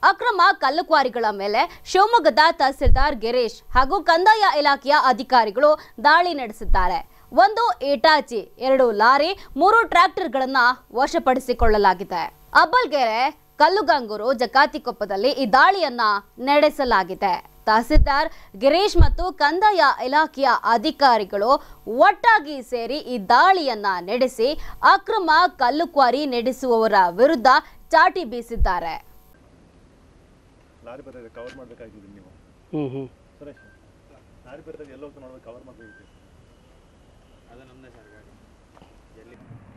ಅಕ್ರಮ ಕಲ್ಲುಕ್ವಾರಿಗಳ ಮೇಲೆ ಶಿವಮೊಗ್ಗದ ತಹಸೀಲ್ದಾರ್ ಗಿರೀಶ್ ಹಾಗೂ ಕಂದಾಯ ಇಲಾಖೆಯ ಅಧಿಕಾರಿಗಳು ದಾಳಿ ನಡೆಸಿದ್ದಾರೆ ಒಂದು ಏಟಾಚಿ ಎರಡು ಲಾರಿ ಮೂರು ಟ್ರ್ಯಾಕ್ಟರ್ಗಳನ್ನ ವಶಪಡಿಸಿಕೊಳ್ಳಲಾಗಿದೆ ಅಬ್ಬಲ್ಗೆರೆ ಕಲ್ಲುಗಂಗೂರು ಜಕಾತಿಕೊಪ್ಪದಲ್ಲಿ ಈ ದಾಳಿಯನ್ನ ನಡೆಸಲಾಗಿದೆ ತಹಸೀಲ್ದಾರ್ ಗಿರೀಶ್ ಮತ್ತು ಕಂದಾಯ ಇಲಾಖೆಯ ಅಧಿಕಾರಿಗಳು ಒಟ್ಟಾಗಿ ಸೇರಿ ಈ ದಾಳಿಯನ್ನ ನಡೆಸಿ ಅಕ್ರಮ ಕಲ್ಲುಕ್ವಾರಿ ನಡೆಸುವವರ ವಿರುದ್ಧ ಚಾಟಿ ಬೀಸಿದ್ದಾರೆ ಲಾರಿ ಬರ್ತದೆ ಕವರ್ ಮಾಡಬೇಕಾಗಿದ್ದು ನೀವು ಹ್ಞೂ ಹ್ಞೂ ಸುರೇಶ್ ಲಾರಿ ಬರ್ತದೆ ಎಲ್ಲ ಹೋಗ್ತಾ ನೋಡ್ಬೇಕು ಕವರ್ ಮಾಡಬೇಕು ಅದು ನಮ್ಮದೇ ಸರ್ ಗಾಡಿ ಎಲ್ಲಿ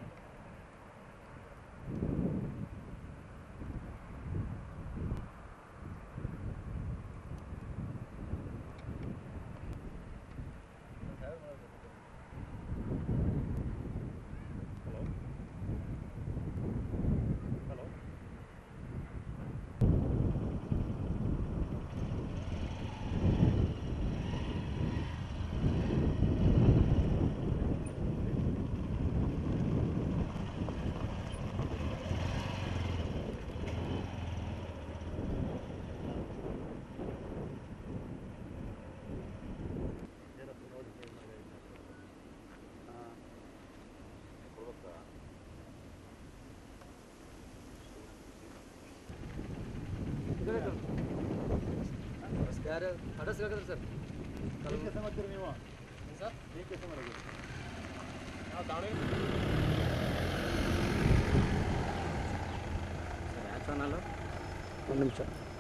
ಹಲೋ ಯಾರು ಅಡ್ರೆಸ್ ಹೇಳಿದ್ರೆ ಸರ್ ಏನು ಕೆಲಸ ಮಾಡ್ತೀರಿ ನೀವು ಸರ್ ಏನು ಕೆಲಸ ಮಾಡೋದು ನಾವು ದಾವಣಗೆರೆ ಸರ್ ಯಾವ ಚಾನಲ್ ಒಂದು ನಿಮಿಷ